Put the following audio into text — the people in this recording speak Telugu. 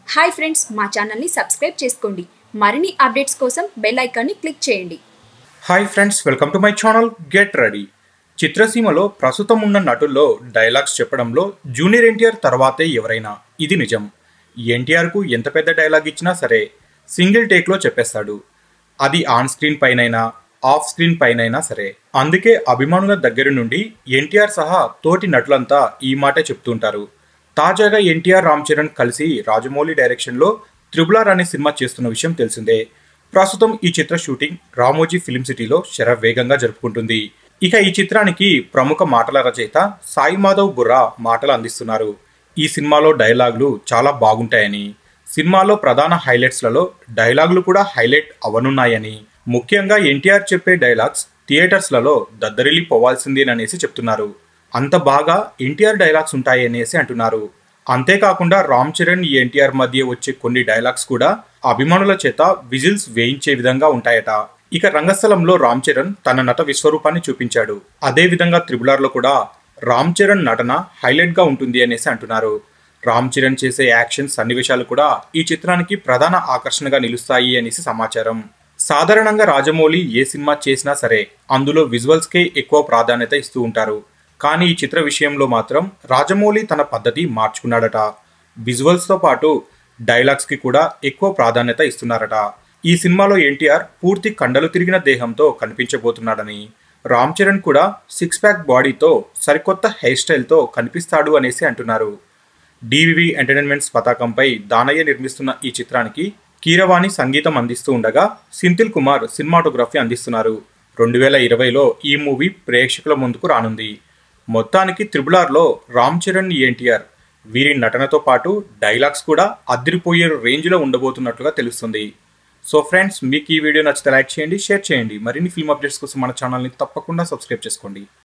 హాయ్ ఫ్రెండ్స్ మా ఛానల్ని సబ్స్క్రైబ్ చేసుకోండి మరిన్ని అప్డేట్స్ కోసం బెల్ ఐకాన్ని క్లిక్ చేయండి hi friends welcome to my channel get ready చిత్రసీమలో ప్రస్తుతం ఉన్న నటుల్లో డైలాగ్స్ చెప్పడంలో జూనియర్ ఎన్టీఆర్ తర్వాతే ఎవరైనా ఇది నిజం ఎన్టీఆర్కు ఎంత పెద్ద డైలాగ్ ఇచ్చినా సరే సింగిల్ టేక్లో చెప్పేస్తాడు అది ఆన్ స్క్రీన్ పైనైనా ఆఫ్ స్క్రీన్ పైనైనా సరే అందుకే అభిమానుల దగ్గర నుండి ఎన్టీఆర్ సహా తోటి నటులంతా ఈ మాటే చెప్తుంటారు తాజాగా ఎన్టీఆర్ రామ్ చరణ్ కలిసి రాజమౌళి డైరెక్షన్లో త్రిబులార్ అనే సినిమా చేస్తున్న విషయం తెలిసిందే ప్రస్తుతం ఈ చిత్ర షూటింగ్ రామోజీ ఫిలిం సిటీలో శరవేగంగా జరుపుకుంటుంది ఇక ఈ చిత్రానికి ప్రముఖ మాటల రచయిత సాయి మాధవ్ బుర్రా మాటలు అందిస్తున్నారు ఈ సినిమాలో డైలాగులు చాలా బాగుంటాయని సినిమాలో ప్రధాన హైలైట్స్లలో డైలాగులు కూడా హైలైట్ అవనున్నాయని ముఖ్యంగా ఎన్టీఆర్ చెప్పే డైలాగ్స్ థియేటర్స్లలో దద్దరిల్లిపోవాల్సిందేననేసి చెప్తున్నారు అంత బాగా ఎన్టీఆర్ డైలాగ్స్ ఉంటాయి అనేసి అంటున్నారు అంతేకాకుండా రామ్ చరణ్ ఎన్టీఆర్ మధ్య వచ్చే కొన్ని డైలాగ్స్ కూడా అభిమానుల చేత విజిల్స్ వేయించే విధంగా ఉంటాయట ఇక రంగస్థలంలో రామ్ చరణ్ తన నట విశ్వరూపాన్ని చూపించాడు అదే విధంగా త్రిబులార్లో కూడా రామ్ చరణ్ నటన హైలైట్ గా ఉంటుంది అనేసి అంటున్నారు రామ్ చరణ్ చేసే యాక్షన్ సన్నివేశాలు కూడా ఈ చిత్రానికి ప్రధాన ఆకర్షణగా నిలుస్తాయి అనేసి సమాచారం సాధారణంగా రాజమౌళి ఏ సినిమా చేసినా సరే అందులో విజువల్స్కే ఎక్కువ ప్రాధాన్యత ఇస్తూ ఉంటారు కానీ ఈ చిత్ర విషయంలో మాత్రం రాజమౌళి తన పద్ధతి మార్చుకున్నాడట విజువల్స్తో పాటు డైలాగ్స్కి కూడా ఎక్కువ ప్రాధాన్యత ఇస్తున్నారట ఈ సినిమాలో ఎన్టీఆర్ పూర్తి కండలు తిరిగిన దేహంతో కనిపించబోతున్నాడని రామ్ చరణ్ కూడా సిక్స్ ప్యాక్ బాడీతో సరికొత్త హెయిర్ స్టైల్తో కనిపిస్తాడు అనేసి అంటున్నారు డివివి ఎంటర్టైన్మెంట్స్ పతాకంపై దానయ్య నిర్మిస్తున్న ఈ చిత్రానికి కీరవాణి సంగీతం అందిస్తూ ఉండగా సింతిల్ కుమార్ సినిమాటోగ్రఫీ అందిస్తున్నారు రెండు వేల ఇరవైలో ఈ మూవీ ప్రేక్షకుల ముందుకు రానుంది మొత్తానికి త్రిబులార్లో రామ్ చరణ్ ఎన్టీఆర్ వీరి నటనతో పాటు డైలాగ్స్ కూడా అదిరిపోయే రేంజ్లో ఉండబోతున్నట్లుగా తెలుస్తుంది సో ఫ్రెండ్స్ మీకు ఈ వీడియో నచ్చితే లైక్ చేయండి షేర్ చేయండి మరిన్ని ఫిల్మ్ అప్డేట్స్ కోసం మన ఛానల్ని తప్పకుండా సబ్స్క్రైబ్ చేసుకోండి